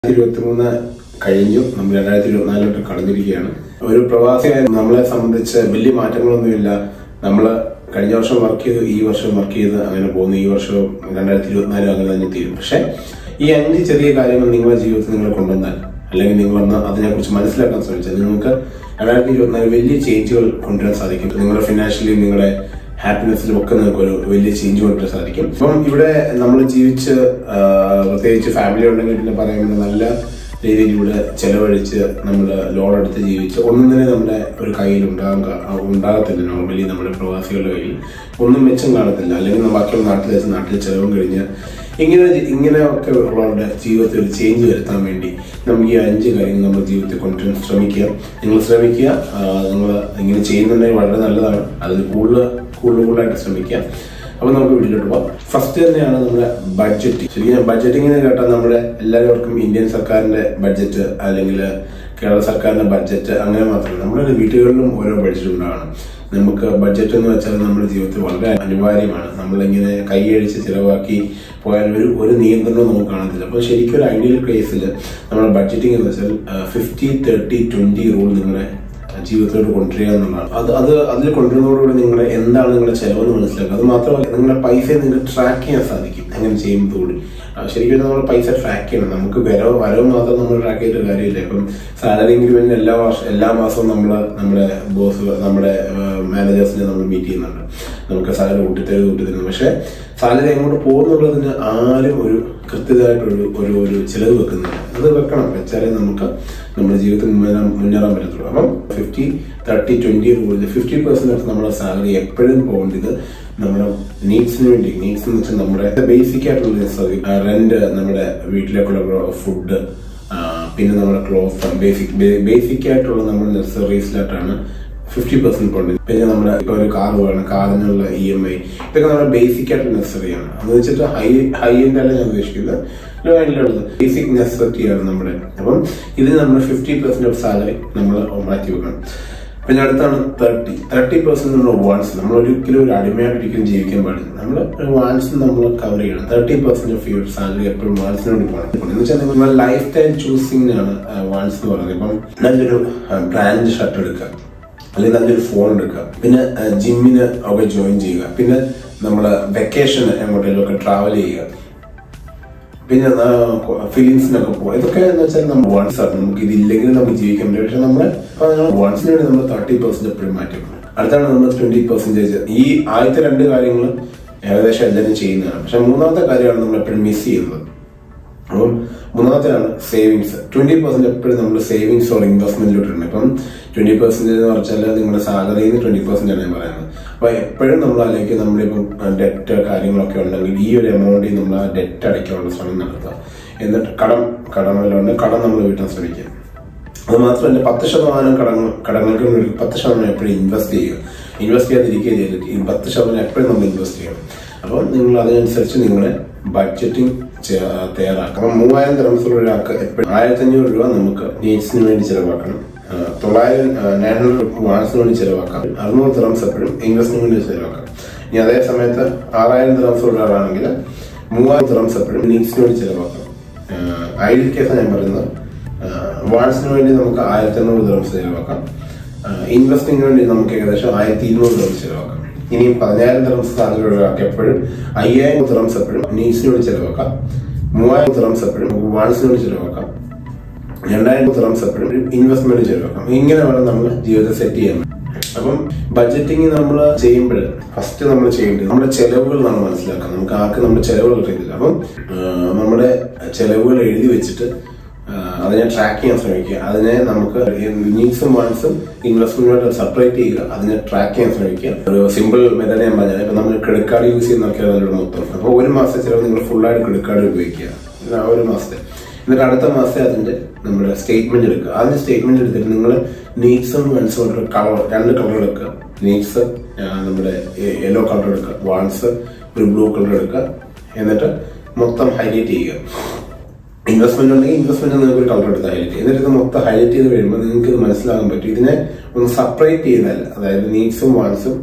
ഇരുപത്തി മൂന്ന് കഴിഞ്ഞു നമ്മൾ രണ്ടായിരത്തി ഇരുപത്തിനാലിലോട്ട് കടന്നിരിക്കുകയാണ് ഒരു പ്രവാസിയായ നമ്മളെ സംബന്ധിച്ച് വലിയ മാറ്റങ്ങളൊന്നുമില്ല നമ്മൾ കഴിഞ്ഞ വർഷം വർക്ക് ചെയ്ത് ഈ വർഷം വർക്ക് ചെയ്ത് അങ്ങനെ പോകുന്നു ഈ വർഷം രണ്ടായിരത്തി ഇരുപത്തിനാലും അങ്ങനെ തന്നെ തീരും പക്ഷെ ഈ അഞ്ച് ചെറിയ കാര്യങ്ങൾ നിങ്ങളുടെ ജീവിതത്തിൽ നിങ്ങൾ കൊണ്ടുവന്നാൽ അല്ലെങ്കിൽ നിങ്ങൾ ഒന്ന് അതിനെക്കുറിച്ച് മനസ്സിലാക്കാൻ ശ്രമിച്ചാൽ നിങ്ങൾക്ക് രണ്ടായിരത്തി ഇരുപത്തിനാല് വലിയ ചേഞ്ചുകൾ കൊണ്ടുവരാൻ സാധിക്കും നിങ്ങളുടെ ഫിനാൻഷ്യലി നിങ്ങളുടെ ഹാപ്പിനെസ്സിലും ഒക്കെ നിങ്ങൾക്ക് ഒരു വലിയ ചേഞ്ച് കൊണ്ടുവരാൻ സാധിക്കും അപ്പം ഇവിടെ നമ്മൾ ജീവിച്ച് ആ, പ്രത്യേകിച്ച് ഫാമിലി ഉണ്ടെങ്കിൽ പിന്നെ പറയുമ്പോൾ നല്ല രീതിയിൽ ഇവിടെ ചെലവഴിച്ച് നമ്മൾ ലോൺ എടുത്ത് ജീവിച്ച് ഒന്നും തന്നെ നമ്മുടെ ഒരു കയ്യിൽ ഉണ്ടാകാൻ കാ- ഉണ്ടാകത്തില്ല നോർമലി നമ്മുടെ പ്രവാസികളുടെ കയ്യിൽ ഒന്നും മെച്ചം കാണത്തില്ല അല്ലെങ്കിൽ നമ്മൾ ബാക്കിയുള്ള നാട്ടിൽ വെച്ച് നാട്ടിൽ ചെലവും കഴിഞ്ഞ് ഇങ്ങനെ ഇങ്ങനെയൊക്കെ ഉള്ളവരുടെ ജീവിതത്തിൽ ഒരു ചേഞ്ച് വരുത്താൻ വേണ്ടി നമുക്ക് ഈ അഞ്ച് കാര്യങ്ങൾ നമ്മുടെ ജീവിതത്തിൽ കൊണ്ടുവരാൻ ശ്രമിക്കുക നിങ്ങൾ ശ്രമിക്കുക നിങ്ങൾ ഇങ്ങനെ ചെയ്യുന്നുണ്ടെങ്കിൽ വളരെ നല്ലതാണ് അതിൽ കൂടുതൽ കൂടുതൽ കൂടുതലായിട്ട് ശ്രമിക്കുക അപ്പൊ നമുക്ക് വീട്ടിലോട്ട് പോവാം ഫസ്റ്റ് തന്നെയാണ് നമ്മുടെ ബഡ്ജറ്റ് ശരിക്കും ബഡ്ജറ്റിംഗ് എന്ന് കേട്ടാൽ നമ്മുടെ എല്ലാവർക്കും ഇന്ത്യൻ സർക്കാരിന്റെ ബഡ്ജറ്റ് അല്ലെങ്കിൽ കേരള സർക്കാരിന്റെ ബഡ്ജറ്റ് അങ്ങനെ മാത്രമല്ല നമ്മുടെ വീടുകളിലും ഓരോ ബഡ്ജറ്റ് ഉണ്ടാകണം നമുക്ക് ബഡ്ജറ്റ് എന്ന് വെച്ചാൽ നമ്മുടെ ജീവിതത്തിൽ വളരെ അനിവാര്യമാണ് നമ്മളിങ്ങനെ കൈയഴിച്ച് ചിലവാക്കി പോയാൽ ഒരു ഒരു നിയന്ത്രണവും നമുക്ക് കാണത്തില്ല അപ്പോൾ ശരിക്കും ഒരു ഐഡിയൽ കേസിൽ നമ്മുടെ ബഡ്ജറ്റിംഗ് എന്ന് വെച്ചാൽ ഫിഫ്റ്റി തേർട്ടി ട്വന്റി റൂൾ നിങ്ങളുടെ ജീവിതത്തിലോട്ട് കൊണ്ടുവരിക എന്നുള്ളതാണ് അത് അത് അതിൽ കൊണ്ടുവരുന്നതോടുകൂടി നിങ്ങളുടെ എന്താണ് നിങ്ങളുടെ ചെലവെന്ന് മനസ്സിലാക്കുക അത് മാത്രമല്ല നിങ്ങളുടെ പൈസയെ നിങ്ങൾക്ക് ട്രാക്ക് ചെയ്യാൻ സാധിക്കും അങ്ങനെ ചെയ്യുന്നതോടുകൂടി ആ, ശരിക്കും നമ്മൾ പൈസ ട്രാക്ക് ചെയ്യണം നമുക്ക് വരവ് വരവ് മാത്രം നമ്മൾ ട്രാക്ക് ചെയ്തിട്ട് കാര്യമില്ല ഇപ്പം സാലറി ഇൻക്രിമെന്റ് എല്ലാ വർഷം എല്ലാ മാസവും നമ്മൾ നമ്മുടെ ബോസ് നമ്മുടെ മാനേജേഴ്സിനെ നമ്മൾ മീറ്റ് ചെയ്യുന്നുണ്ട് നമുക്ക് സാലറി കൂട്ടിത്തരുത് കൂട്ടിത്തരുന്നു പക്ഷെ സാലറി എങ്ങോട്ട് പോകുന്നുള്ളതിന് ആരും ഒരു കൃത്യമായിട്ടൊരു ഒരു ഒരു ചിലവ് വെക്കുന്നില്ല അത് വെക്കണം വെച്ചാലേ നമുക്ക് നമ്മുടെ ജീവിതത്തിൽ മുന്നേറാൻ മുന്നേറാൻ പറ്റത്തുള്ളൂ അപ്പം ഫിഫ്റ്റി തേർട്ടി ട്വന്റി റൂളിൽ ഫിഫ്റ്റി പെർസെന്റ് ഓഫ് നമ്മുടെ സാലറി എപ്പോഴും പോകേണ്ടത് നമ്മുടെ നീഡ്സിന് വേണ്ടി നീഡ്സ് എന്ന് വെച്ചാൽ നമ്മുടെ ബേസിക് ആയിട്ടുള്ള റെന്റ് നമ്മുടെ വീട്ടിലേക്കുള്ള ഫുഡ് പിന്നെ നമ്മുടെ ക്ലോത്ത് ബേസിക് ബേസിക് ആയിട്ടുള്ള നമ്മുടെ നെസറീസിലായിട്ടാണ് ഫിഫ്റ്റി പെർസെന്റ് പോകേണ്ടത് പിന്നെ നമ്മുടെ ഇപ്പൊ ഒരു കാർ വേണം കാറിനുള്ള ഇ എം ഐ ഇതൊക്കെ നമ്മുടെ ബേസിക് ആയിട്ട് നെസറി ആണ് അത് വെച്ചിട്ട് ഹൈ ഹൈ എൻഡ് അല്ല ഞാൻ ഉദ്ദേശിക്കുന്നത് ലോ എൻഡിലുള്ളത് ബേസിക് നെസസിറ്റി ആണ് നമ്മുടെ അപ്പം ഇതിന് നമ്മൾ ഫിഫ്റ്റി പെർസെന്റ് ഓഫ് സാലറി നമ്മൾ മാറ്റി വെക്കണം പിന്നെ അടുത്താണ് തേർട്ടി തേർട്ടി പെർസെന്റ് നമ്മൾ വാൺസ് നമ്മൾ ഒരിക്കലും ഒരു അടിമയായിട്ട് ഒരിക്കലും ജീവിക്കാൻ പാടില്ല നമ്മൾ ഒരു വാൺസ് നമ്മൾ കവർ ചെയ്യണം thirty percent of your salary എപ്പോഴും വാൺസിന് വേണ്ടി പോകണം എന്ന് വെച്ചാൽ നിങ്ങൾ ലൈഫ് ടൈം ചൂസിങ്ങിനാണ് വാൺസ് എന്ന് പറയുന്നത് ഇപ്പം നല്ലൊരു ബ്രാൻഡ് ഷർട്ട് എടുക്കുക അല്ലെങ്കിൽ നല്ലൊരു ഫോൺ എടുക്കുക പിന്നെ ജിമ്മിന് ഒക്കെ ജോയിൻ ചെയ്യുക പിന്നെ നമ്മൾ വെക്കേഷന് എങ്ങോട്ടെങ്കിലും ഒക്കെ ട്രാവൽ ചെയ്യുക പിന്നെ ഫിലിംസിനൊക്കെ പോകുക ഇതൊക്കെ എന്ന് വെച്ചാൽ നമ്മൾ വാൺസ് ആണ് നമുക്ക് ഇതില്ലെങ്കിൽ നമുക്ക് ജീവിക്കാൻ പറ്റും പക്ഷെ നമ്മൾ വാൺസിന് വേണ്ടി നമ്മൾ തേർട്ടി പെർസെന്റ് എപ്പോഴും മാറ്റി വെക്കണം അടുത്താണ് നമ്മൾ ട്വന്റി പെർസെന്റേജ് ഈ ആദ്യത്തെ രണ്ട് കാര്യങ്ങൾ ഏകദേശം എല്ലാവരും ചെയ്യുന്നതാണ് പക്ഷെ മൂന്നാമത്തെ കാര്യമാണ് നമ്മൾ എപ്പോഴും മിസ് ചെയ്യുന്നത് അപ്പം മൂന്നാമത്തെയാണ് സേവിങ്സ് ട്വന്റി പെർസെന്റ് എപ്പോഴും നമ്മൾ സേവിങ്സ് ഓർ ഇൻവെസ്റ്റ്മെന്റിലോട്ട് ഇടണം ഇപ്പം ട്വന്റി പെർസെന്റേജ് എന്ന് പറഞ്ഞാൽ നിങ്ങളുടെ സാലറിയിൽ നിന്ന് ട്വന്റി പെർസെന്റ് ആണ് ഞാൻ പറയുന്നത് അപ്പൊ എപ്പോഴും നമ്മൾ അല്ലെങ്കിൽ നമ്മളിപ്പം ഡെറ്റ് കാര്യങ്ങളൊക്കെ ഉണ്ടെങ്കിൽ ഈ ഒരു എമൗണ്ടിൽ നമ്മൾ ആ ഡെറ്റ് അടയ്ക്കാനുള്ള ശ്രമം നടത്തുക എന്നിട്ട് കടം കടങ്ങളിലുണ്ട് കടം നമ്മൾ വീട്ടാൻ ശ്രമിക്കുക അത് മാത്രമല്ല പത്ത് ശതമാനം കടങ്ങൾ കടങ്ങൾക്ക് വേണ്ടി പത്ത് ശതമാനം എപ്പോഴും ഇൻവെസ്റ്റ് ചെയ്യുക ഇൻവെസ്റ്റ് ചെയ്യാതിരിക്കുക ചെയ്തിട്ട് ഈ പത്ത് ശതമാനം എപ്പോഴും നമ്മൾ ഇൻവെസ്റ്റ് ചെയ്യണം അപ്പം നിങ്ങൾ അതിനനുസരിച്ച് നിങ്ങളെ ബഡ്ജറ്റിംഗ് തയ്യാറാക്കണം അപ്പം മൂവായിരം ദിറംസുള്ള ഒരാൾക്ക് എപ്പോഴും ആയിരത്തി അഞ്ഞൂറ് രൂപ നമുക്ക് നീഡ്സിന് വേണ്ടി ചിലവാക്കണം ആ, തൊള്ളായിരം നയൻ ഹൺഡ്രഡ് വാൺസിന് വേണ്ടി ചിലവാക്കാം അറുന്നൂറ് ദിറംസ് എപ്പോഴും ഇൻവെസ്റ്റിന് വേണ്ടി ചിലവാക്കാം ഇനി അതേ സമയത്ത് ആറായിരം ദിറംസ് ഉള്ള ഒരാളാണെങ്കിൽ മൂവായിരം ദിറംസ് എപ്പോഴും നീഡ്സിന് വേണ്ടി ചിലവാക്കാം ഐഡിയൽ കേസാണ് ഞാൻ പറയുന്നത് വാൺസിന് വേണ്ടി നമുക്ക് ആയിരത്തി എണ്ണൂറ് ദിറംസ് ചിലവാക്കാം ഇൻവെസ്റ്റിംഗിന് വേണ്ടി നമുക്ക് ഏകദേശം ആയിരത്തി ഇരുന്നൂറ് ദിറംസ് ചിലവാക്കാം ഇനി പതിനായിരം ദിറംസ് സാലറി ഒരാൾക്ക് എപ്പോഴും അയ്യായിരം ദിറംസ് എപ്പോഴും നീഡ്സിന് വേണ്ടി ചിലവാക്കാം മൂവായിരം ദിറംസ് എപ്പോഴും വാൺസിന് വേണ്ടി ചിലവാക്കാം രണ്ടായിരം ദിറംസ് എപ്പോഴും ഇൻവെസ്റ്റ്മെന്റ് ചിലവാക്കാം ഇങ്ങനെ വേണം നമ്മൾ ജീവിതത്തെ സെറ്റ് ചെയ്യാൻ അപ്പം ബഡ്ജറ്റിംഗ് നമ്മൾ ചെയ്യുമ്പോൾ ഫസ്റ്റ് നമ്മൾ ചെയ്യേണ്ടത് നമ്മുടെ ചെലവുകൾ നമ്മൾ മനസ്സിലാക്കാം നമുക്ക് ആർക്കും നമ്മുടെ ചെലവുകൾ അറിയത്തില്ല അപ്പം ആ, നമ്മുടെ ചെലവുകൾ എഴുതി വെച്ചിട്ട് ആ, അതിനെ ട്രാക്ക് ചെയ്യാൻ ശ്രമിക്കുക അതിനെ നമുക്ക് നീഡ്സും വാൺസും ഇൻവെസ്റ്റ്മെന്റുമായിട്ട് സെപ്പറേറ്റ് ചെയ്യുക അതിനെ ട്രാക്ക് ചെയ്യാൻ ശ്രമിക്കുക ഒരു സിമ്പിൾ മെത്തേഡ് ഞാൻ പറഞ്ഞാൽ ഇപ്പൊ നമ്മൾ ക്രെഡിറ്റ് കാർഡ് യൂസ് ചെയ്യുന്ന നോക്കിയാൽ നല്ലൊരു മൊത്തം അപ്പോൾ ഒരു മാസത്തെ ചിലവ് നിങ്ങൾ ഫുള്ളായിട്ട് ക്രെഡിറ്റ് കാർഡ് ഉപയോഗിക്കുക ആ ഒരു മാസത്തെ എന്നിട്ട് അടുത്ത മാസത്തെ അതിന്റെ നമ്മുടെ സ്റ്റേറ്റ്മെന്റ് എടുക്കുക അതിന്റെ സ്റ്റേറ്റ്മെന്റ് എടുത്തിട്ട് നിങ്ങൾ നീഡ്സും വാൻസും ഒരു കളർ രണ്ട് കളർ എടുക്കുക നീഡ്സ് നമ്മുടെ യെല്ലോ കളർ എടുക്കുക വാൻസ് ഒരു ബ്ലൂ കളർ എടുക്കുക എന്നിട്ട് മൊത്തം ഹൈലൈറ്റ് ചെയ്യുക ഇൻവെസ്റ്റ്മെന്റ് ഉണ്ടെങ്കിൽ ഇൻവെസ്റ്റ്മെന്റ് നിങ്ങൾക്ക് ഒരു കളർ എടുത്ത് ഹൈലൈറ്റ് ചെയ്യും എന്നിട്ട് ഇത് മൊത്തം ഹൈലൈറ്റ് ചെയ്ത് കഴിയുമ്പോൾ നിങ്ങൾക്ക് ഇത് മനസ്സിലാകാൻ പറ്റും ഇതിനെ ഒന്ന് സെപ്പറേറ്റ് ചെയ്യുന്നതല്ല അതായത് നീഡ്സും വാൻസും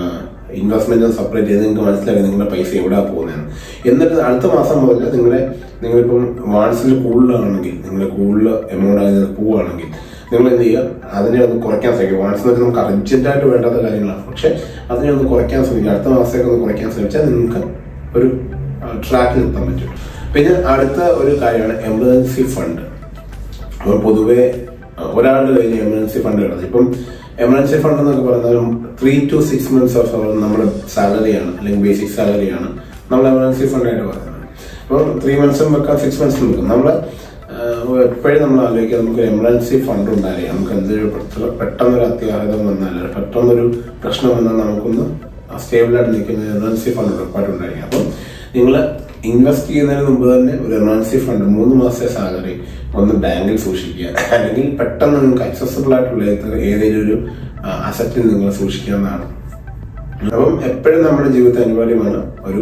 ഇൻവെസ്റ്റ്മെന്റും സെപ്പറേറ്റ് ചെയ്ത് നിങ്ങൾക്ക് മനസ്സിലാക്കി നിങ്ങളുടെ പൈസ എവിടെ പോകുന്നതെന്ന് എന്നിട്ട് അടുത്ത മാസം മുതൽ നിങ്ങളുടെ നിങ്ങളിപ്പം വാട്സിൽ കൂടുതലാണെങ്കിൽ നിങ്ങൾ കൂടുതൽ എമൗണ്ട് അതിന് പോവുകയാണെങ്കിൽ നിങ്ങൾ എന്ത് ചെയ്യുക അതിനെ ഒന്ന് കുറയ്ക്കാൻ ശ്രമിക്കുക വാട്സ് എന്ന് വെച്ചാൽ നമുക്ക് അർജന്റായിട്ട് വേണ്ടാത്ത കാര്യങ്ങളാണ് പക്ഷെ അതിനെ ഒന്ന് കുറയ്ക്കാൻ ശ്രമിക്കുക അടുത്ത മാസത്തേക്ക് ഒന്ന് കുറയ്ക്കാൻ ശ്രമിച്ചാൽ നിങ്ങൾക്ക് ഒരു ട്രാക്കിൽ എത്താൻ പറ്റും പിന്നെ അടുത്ത ഒരു കാര്യമാണ് എമർജൻസി ഫണ്ട് അപ്പോൾ പൊതുവെ ഒരാളുടെ കയ്യിൽ എമർജൻസി ഫണ്ട് കിടന്നത് ഇപ്പം എമർജൻസി ഫണ്ട് എന്നൊക്കെ പറയുന്നത് three to six months of our നമ്മുടെ സാലറിയാണ് അല്ലെങ്കിൽ ബേസിക് സാലറിയാണ് നമ്മൾ എമർജൻസി ഫണ്ട് ആയിട്ട് പറയുന്നത് അപ്പം ത്രീ മന്ത്സും വെക്കാം സിക്സ് മന്ത്സും വെക്കാം നമ്മൾ എപ്പോഴും നമ്മൾ ആലോചിക്കുക നമുക്ക് എമർജൻസി ഫണ്ട് ഉണ്ടായിരിക്കും നമുക്ക് എന്തൊരു പെട്ടെന്ന് പെട്ടെന്നൊരു അത്യാഹിതം വന്നാൽ പെട്ടെന്നൊരു പ്രശ്നം വന്നാൽ നമുക്കൊന്ന് സ്റ്റേബിളായിട്ട് നിൽക്കുന്ന എമർജൻസി ഫണ്ട് ഉറപ്പായിട്ട് ഉണ്ടായിരിക്കും അപ്പം നിങ്ങൾ ഇൻവെസ്റ്റ് ചെയ്യുന്നതിന് മുമ്പ് തന്നെ ഒരു എമർജൻസി ഫണ്ട് മൂന്ന് മാസത്തെ സാലറി ഒന്ന് ബാങ്കിൽ സൂക്ഷിക്കുക അല്ലെങ്കിൽ പെട്ടെന്ന് നിങ്ങൾക്ക് അക്സസിബിൾ ആയിട്ടുള്ള ഏത് ഏതെങ്കിലും ഒരു അസറ്റിൽ നിങ്ങൾ സൂക്ഷിക്കാവുന്നതാണ് അപ്പം എപ്പോഴും നമ്മുടെ ജീവിതത്തിൽ അനിവാര്യമാണ് ഒരു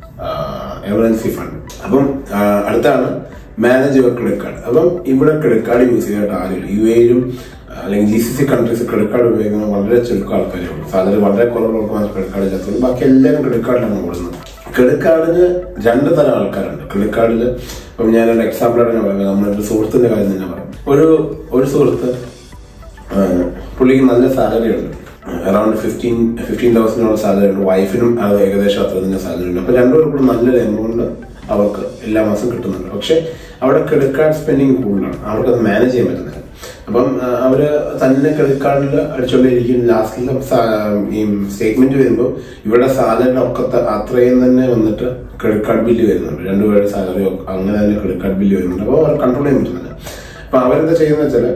എമർജൻസി ഫണ്ട് അപ്പം ആ, അടുത്താണ് മാനേജ് യുവർ ക്രെഡിറ്റ് കാർഡ് അപ്പം ഇവിടെ ക്രെഡിറ്റ് കാർഡ് യൂസ് ചെയ്യാനായിട്ട് ആരുമില്ല യു എയിലും അല്ലെങ്കിൽ G C C countries credit card ഉപയോഗിക്കുന്ന വളരെ ചുരുക്കം ആൾക്കാരേ ഉള്ളൂ സാലറി വളരെ കുറവുള്ളവർക്ക് മാത്രം ക്രെഡിറ്റ് കാർഡ് ഇല്ലാത്തുള്ളൂ ബാക്കി എല്ലാവരും ക്രെഡിറ്റ് കാർഡിലാണ് ഓടുന്നത് ക്രെഡിറ്റ് കാർഡിന് രണ്ട് തരം ആൾക്കാരുണ്ട് ക്രെഡിറ്റ് കാർഡിൽ ഇപ്പം ഞാനൊരു എക്സാമ്പിൾ ആയിട്ട് ഞാൻ പറയുന്നത് നമ്മുടെ ഒരു സുഹൃത്തിന്റെ കാര്യം തന്നെ പറയാം ഒരു ഒരു സുഹൃത്ത് ആ, പുള്ളിക്ക് നല്ല സാലറി ഉണ്ട് അറൌണ്ട് ഫിഫ്റ്റീൻ ഫിഫ്റ്റീൻ തൗസൻഡോളം സാലറി ഉണ്ട് വൈഫിനും അത് ഏകദേശം അത്ര തന്നെ സാലറി ഉണ്ട് അപ്പൊ രണ്ടുപേർക്കും നല്ലൊരു എമൗണ്ട് അവർക്ക് എല്ലാ മാസം കിട്ടുന്നുണ്ട് പക്ഷെ അവിടെ ക്രെഡിറ്റ് കാർഡ് സ്പെൻഡിങ് കൂടുതലാണ് അവർക്ക് അത് മാനേജ് ചെയ്യാൻ പറ്റുന്നില്ല അപ്പം ആ, അവര് തന്നെ ക്രെഡിറ്റ് കാർഡിൽ അടിച്ചുകൊണ്ടിരിക്കും ലാസ്റ്റിൽ ഈ സ്റ്റേറ്റ്മെന്റ് വരുമ്പോൾ ഇവിടെ സാലറി ഒക്കെ ത- അത്രയും തന്നെ വന്നിട്ട് ക്രെഡിറ്റ് കാർഡ് ബില്ല് വരുന്നുണ്ട് രണ്ടുപേരുടെ സാലറി അങ്ങനെ തന്നെ ക്രെഡിറ്റ് കാർഡ് ബില്ല് വരുന്നുണ്ട് അപ്പോൾ അവർ കൺട്രോൾ ചെയ്യാൻ പറ്റുന്നില്ല അപ്പൊ അവരെന്താ ചെയ്യുന്ന വെച്ചാൽ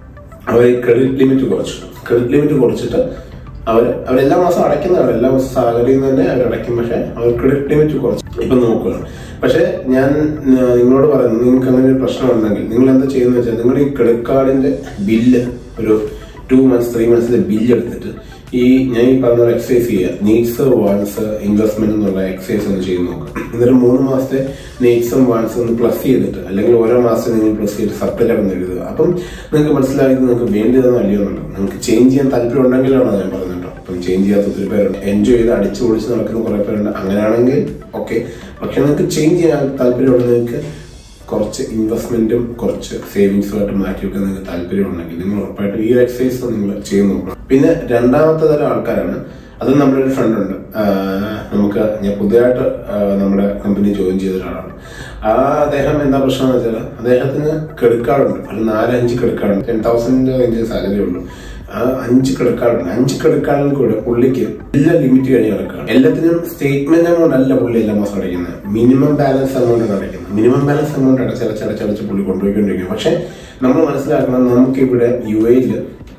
അവർ ക്രെഡിറ്റ് ലിമിറ്റ് കുറച്ചു ക്രെഡിറ്റ് ലിമിറ്റ് കുറച്ചിട്ട് അവർ അവരെല്ലാ മാസം അടയ്ക്കുന്നതാണ് എല്ലാ മാസം സാലറിയിൽ നിന്ന് തന്നെ അവർ അടയ്ക്കും പക്ഷെ അവർ ക്രെഡിറ്റ് ലിമിറ്റ് കുറച്ചു ഇപ്പൊ നോക്കുകയാണ് പക്ഷെ ഞാൻ ആ, നിങ്ങളോട് പറയുന്നത് നിങ്ങൾക്ക് അങ്ങനെ ഒരു പ്രശ്നം ഉണ്ടെങ്കിൽ നിങ്ങൾ എന്താ ചെയ്യുന്നത് വെച്ചാൽ നിങ്ങൾ ഈ ക്രെഡിറ്റ് കാർഡിന്റെ ബില്ല് ഒരു ടു മന്ത്സ് ത്രീ മന്ത്സിന്റെ ബില്ല് എടുത്തിട്ട് ഈ ഞാൻ ഈ പറഞ്ഞ എക്സസൈസ് ചെയ്യുക നീഡ്സ് വാൺസ് ഇൻവെസ്റ്റ്മെന്റ് എന്നുള്ള എക്സസൈസ് ഒന്ന് ചെയ്ത് നോക്കുക എന്നിട്ട് മൂന്ന് മാസത്തെ നീഡ്സും വാൺസും ഒന്ന് പ്ലസ് ചെയ്തിട്ട് അല്ലെങ്കിൽ ഓരോ മാസം നിങ്ങൾ പ്ലസ് ചെയ്ത് സപ്ലൈ ഒന്ന് എഴുതുക അപ്പം നിങ്ങൾക്ക് മനസ്സിലായത് നിങ്ങൾക്ക് വേണ്ടിയതെന്ന് അല്ലയോ എന്നുള്ളത് നിങ്ങൾക്ക് ചേഞ്ച് ചെയ്യാൻ താല്പര്യം ഉണ്ടെങ്കിലാണോ ഞാൻ പറയുന്നത് കേട്ടോ അപ്പം ചേഞ്ച് ചെയ്യാത്ത ഒത്തിരി പേരുണ്ട് എൻജോയ് ചെയ്ത് അടിച്ചു പൊളിച്ച് നടക്കുന്ന കുറെ പേരുണ്ട് അങ്ങനെയാണെങ്കിൽ ഓക്കെ പക്ഷെ നിങ്ങൾക്ക് ചേഞ്ച് ചെയ്യാൻ താല്പര്യമുള്ള നിങ്ങൾക്ക് കുറച്ച് ഇൻവെസ്റ്റ്മെന്റും കുറച്ച് സേവിങ്സും ആയിട്ട് മാറ്റി വെക്കാൻ നിങ്ങൾക്ക് താല്പര്യമുണ്ടെങ്കിൽ നിങ്ങൾ ഉറപ്പായിട്ടും ഈ എക്സസൈസ് നിങ്ങൾ ചെയ്ത് നോക്കണം പിന്നെ രണ്ടാമത്തെ തരം ആൾക്കാരാണ് അത് നമ്മുടെ ഒരു ഫ്രണ്ട് ഉണ്ട് ആഹ് നമുക്ക് ഞാൻ പുതിയതായിട്ട് ആഹ് നമ്മുടെ കമ്പനി ജോയിൻ ചെയ്ത ഒരാളാണ് ആ അദ്ദേഹം എന്താ പ്രശ്നം എന്ന് വെച്ചാൽ അദ്ദേഹത്തിന് ക്രെഡിറ്റ് കാർഡ് ഉണ്ട് അത് നാലഞ്ച് credit card ten thousand range salary ഉള്ളൂ ആ അഞ്ച് ക്രെഡിറ്റ് കാർഡ് ഉണ്ട് അഞ്ച് ക്രെഡിറ്റ് കാർഡിൽ കൂടെ പുള്ളിക്ക് എല്ലാ ലിമിറ്റ് കഴിഞ്ഞ് കിടക്കുകയാണ് എല്ലാത്തിനും സ്റ്റേറ്റ്മെന്റ് എമൗണ്ട് അല്ല പുള്ളി എല്ലാ മാസം അടയ്ക്കുന്നത് മിനിമം ബാലൻസ് എമൗണ്ട് ആണ് അടയ്ക്കുന്നത് മിനിമം ബാലൻസ് എമൗണ്ട് അടച്ചടച്ച് അടച്ചടച്ച് പുള്ളി കൊണ്ടുപോയിക്കൊണ്ടിരിക്കും പക്ഷെ നമ്മൾ മനസ്സിലാക്കണം നമുക്ക് ഇവിടെ യു എയിൽ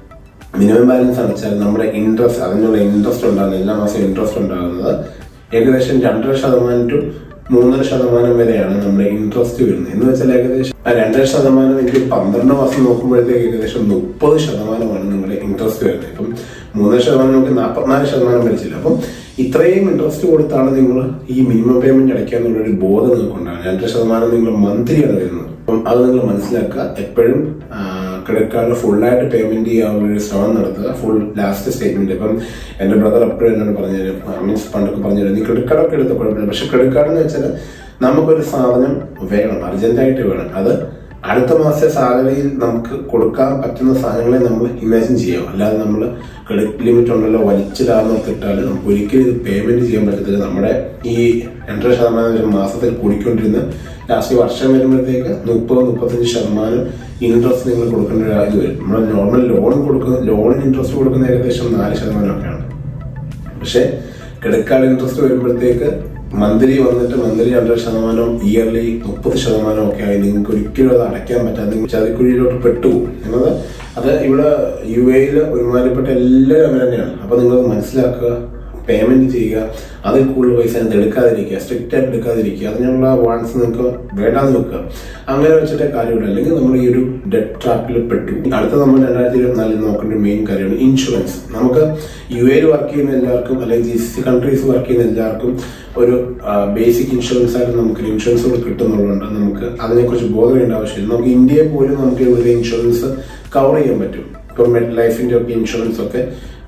മിനിമം ബാലൻസ് അടച്ചാൽ നമ്മുടെ ഇൻട്രസ്റ്റ് അതിനുള്ള ഇൻട്രസ്റ്റ് ഉണ്ടാകുന്നത് എല്ലാ മാസവും ഇൻട്രസ്റ്റ് ഉണ്ടാകുന്നത് ഏകദേശം രണ്ടര ശതമാനം ടു മൂന്നര ശതമാനം വരെയാണ് നമ്മുടെ ഇൻട്രസ്റ്റ് വരുന്നത് എന്ന് വെച്ചാൽ ഏകദേശം ആ രണ്ടര ശതമാനം എനിക്ക് പന്ത്രണ്ട് മാസം നോക്കുമ്പോഴത്തേക്ക് ഏകദേശം മുപ്പത് ശതമാനമാണ് നിങ്ങളുടെ ഇൻട്രസ്റ്റ് വരുന്നത് ഇപ്പം മൂന്നര ശതമാനം നമുക്ക് നാൽപ്പത്തിനാല് ശതമാനം വരച്ചില്ല അപ്പം ഇത്രയും ഇൻട്രസ്റ്റ് കൊടുത്താണ് നിങ്ങൾ ഈ മിനിമം പേയ്മെന്റ് അടയ്ക്കുക എന്നുള്ള ഒരു ബോധം നിങ്ങൾക്കുണ്ടാകും രണ്ടര ശതമാനം നിങ്ങൾ മന്ത്ലിയാണ് വരുന്നത് അപ്പം അത് നിങ്ങൾ മനസ്സിലാക്കുക എപ്പോഴും ക്രെഡിറ്റ് കാർഡിൽ ഫുള്ളായിട്ട് പേയ്മെന്റ് ചെയ്യാനുള്ള ഒരു ശ്രമം നടത്തുക ഫുൾ ലാസ്റ്റ് സ്റ്റേറ്റ്മെന്റ് ഇപ്പം എന്റെ ബ്രദർ എപ്പോഴും എന്നോട് പറഞ്ഞു തരും മീൻസ് പണ്ടൊക്കെ പറഞ്ഞു തരും നീ ക്രെഡിറ്റ് കാർഡൊക്കെ എടുത്ത കുഴപ്പമില്ല പക്ഷെ ക്രെഡിറ്റ് കാർഡ് എന്ന് വെച്ചാൽ നമുക്കൊരു സാധനം വേണം അർജന്റായിട്ട് വേണം അത് അടുത്ത മാസത്തെ സാലറിയിൽ നമുക്ക് കൊടുക്കാൻ പറ്റുന്ന സാധനങ്ങളെ നമ്മൾ ഇമാജിൻ ചെയ്യാം അല്ലാതെ നമ്മൾ ക്രെഡിറ്റ് ലിമിറ്റ് ഉണ്ടല്ലോ വലിച്ചിടാന്നൊക്കെ ഇട്ടാൽ നമുക്ക് ഒരിക്കലും ഇത് പേയ്മെന്റ് ചെയ്യാൻ പറ്റത്തില്ല നമ്മുടെ ഈ രണ്ടര ശതമാനം ഒരു മാസത്തിൽ കൂടിക്കൊണ്ടിരുന്ന ലാസ്റ്റ് വർഷം വരുമ്പോഴത്തേക്ക് മുപ്പത് മുപ്പത്തഞ്ച് ശതമാനം ഇൻട്രസ്റ്റ് നിങ്ങൾ കൊടുക്കേണ്ട ഒരു ഇത് വരും നമ്മൾ നോർമൽ ലോൺ കൊടുക്കുന്ന ലോണിന് ഇൻട്രസ്റ്റ് കൊടുക്കുന്ന ഏകദേശം നാല് ശതമാനമൊക്കെയാണ് പക്ഷെ ക്രെഡിറ്റ് കാർഡ് ഇൻട്രസ്റ്റ് വരുമ്പോഴത്തേക്ക് മന്ത്ലി വന്നിട്ട് മന്ത്ലി രണ്ടര ശതമാനം ഇയർലി മുപ്പത് ശതമാനം ഒക്കെ ആയി നിങ്ങൾക്ക് ഒരിക്കലും അത് അടയ്ക്കാൻ പറ്റാതെ നിങ്ങൾ ചതിക്കുഴിയിലോട്ട് പെട്ടുപോകും എന്നത് അത് ഇവിടെ യു എയിൽ ഒരുമാതിരിപ്പെട്ട എല്ലാവരും അങ്ങനെ തന്നെയാണ് അപ്പൊ നിങ്ങൾ മനസ്സിലാക്കുക പേയ്മെന്റ് ചെയ്യുക അതിൽ കൂടുതൽ പൈസ അത് എടുക്കാതിരിക്കുക സ്ട്രിക്റ്റ് ആയിട്ട് എടുക്കാതിരിക്കുക അതിനുള്ള വാൺസ് നിങ്ങൾക്ക് വേണ്ടാന്ന് വെക്കുക അങ്ങനെ വെച്ചിട്ടേ കാര്യമുള്ളൂ അല്ലെങ്കിൽ നമ്മൾ ഈ ഒരു ഡെറ്റ് ട്രാപ്പിൽ പെട്ടു അടുത്ത നമ്മൾ രണ്ടായിരത്തി ഇരുപത്തിനാലിൽ നോക്കേണ്ട ഒരു മെയിൻ കാര്യമാണ് ഇൻഷുറൻസ് നമുക്ക് യു എയിൽ വർക്ക് ചെയ്യുന്ന എല്ലാവർക്കും അല്ലെങ്കിൽ ജി സി കൺട്രീസ് വർക്ക് ചെയ്യുന്ന എല്ലാവർക്കും ഒരു ബേസിക് ഇൻഷുറൻസ് ആയിട്ട് നമുക്ക് ഇൻഷുറൻസ് കൂടെ കിട്ടുന്നുള്ളതുകൊണ്ട് നമുക്ക് അതിനെക്കുറിച്ച് ബോധം ചെയ്യേണ്ട ആവശ്യമില്ല നമുക്ക് ഇന്ത്യയെ പോലും നമുക്ക് ഇവിടെ ഇൻഷുറൻസ് കവർ ചെയ്യാൻ പറ്റും ഇപ്പം മെഡ് ലൈഫിന്റെ ഒക്കെ ഇൻഷുറൻസ് ഒക്കെ